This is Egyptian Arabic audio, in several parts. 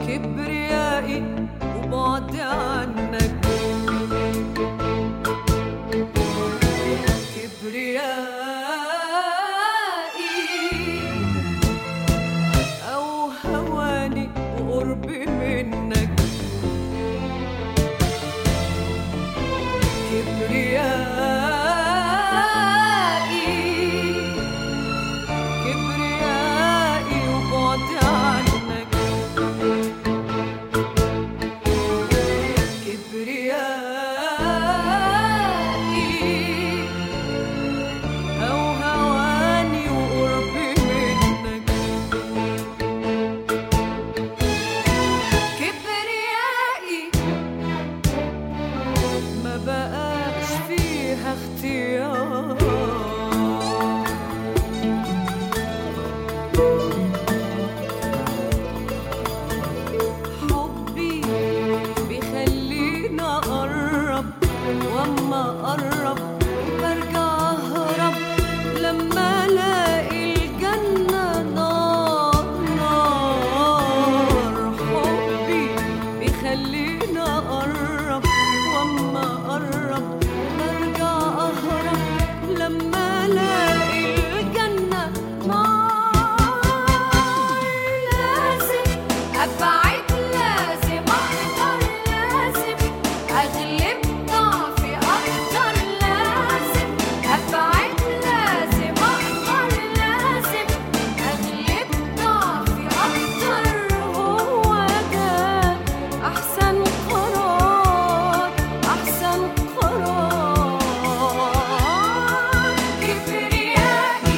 كبريائي وبعدي عنك كبريائي أو هواني وقربي منك كبريائي كبريائي وبعدي عنك كبريائي أو هواني وقربي منك كبريائي ما بقاش فيها اختيار حبي بيخليني اقرب واما اقرب برجع اهرب لما الاقي الجنه نار نار حبي بيخليني اقرب واما اقرب برجع اهرب لما الاقي الجنه نار لازم ابعد لازم اقدر لازم اغلب ضعفي اكتر لازم ابعد لازم اقدر لازم اغلب ضعفي اكتر هو ده احسن قرار احسن قرار كبريائي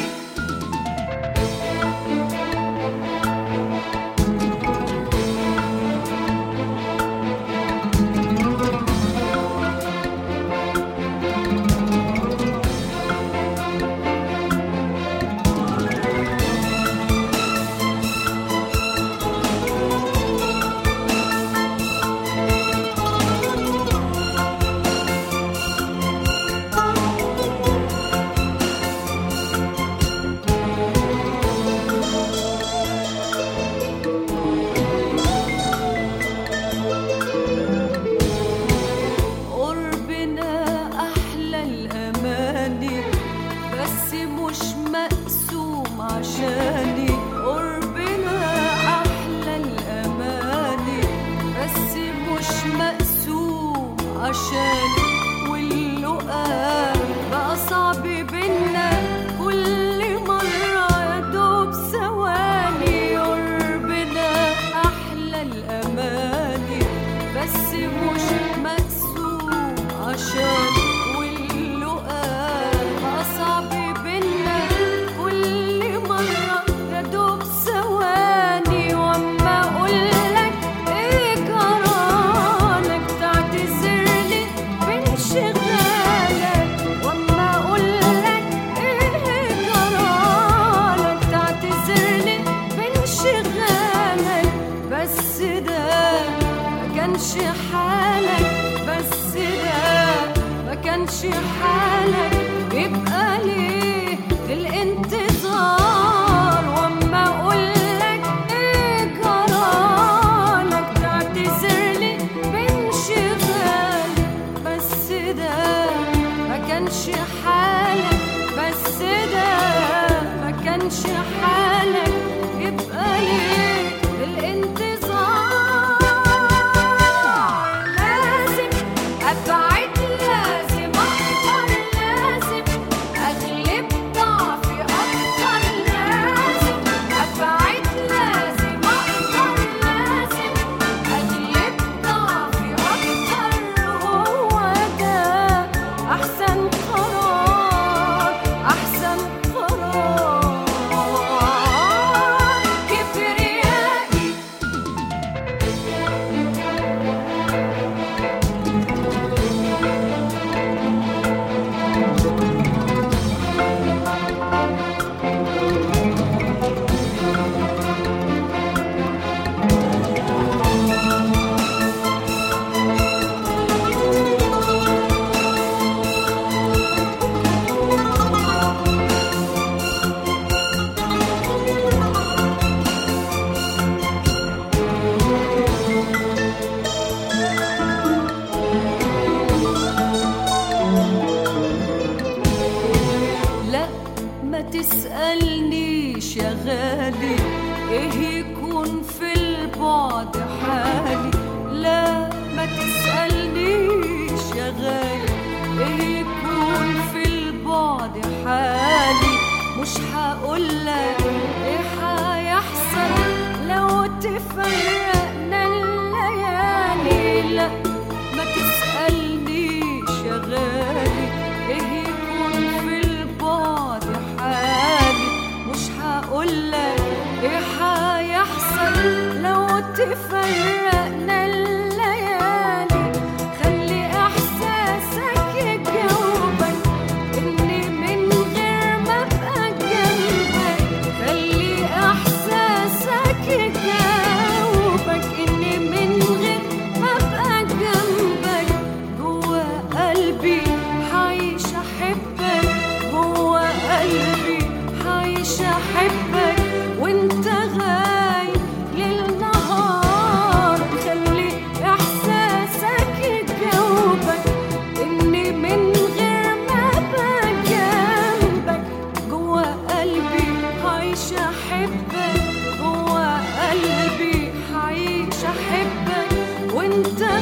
قربنا أحلى الأماني بس مش مقسوم عشاني قربنا أحلى الأماني بس مش مقسوم عشاني واللقاء بقى صعب بينا كل مرة يا دوب ثواني قربنا أحلى الأماني بس مش مقسوم عشان واللقاء بقى صعب بينا كل مرة يا دوب ثواني واما اقولك ايه جرالك تعتذرلي بانشغالك واما اقولك ايه جرالك تعتذرلي بانشغالك بس ده ما كانش حالك بس ده ما كانش حالك يبقى ليه الانتظار واما اقولك ايه جرالك تعتذرلي بانشغال بس ده ما كانش حالك بس ده ما كانش حالك يبقى ليه الانتظار لازم ابعد لازم اقدر تفرقنا الليالي لا ما تسألنيش يا غالي ايه يكون في البعد حالي مش هقولك ايه هيحصل لو تفرقنا الليالي خلي احساسك يجاوبك اني من غير ما ابقى جنبك خلي احساسك يجاوبك اني من غير ما ابقى جنبك جوا قلبي حعيش احبك جوا قلبي حعيش احبك وانت غايب للنهار خلي احساسك يجاوبك اني من غير ما ابقى جنبك جوا قلبي حعيش احبك جوا قلبي حعيش احبك وانت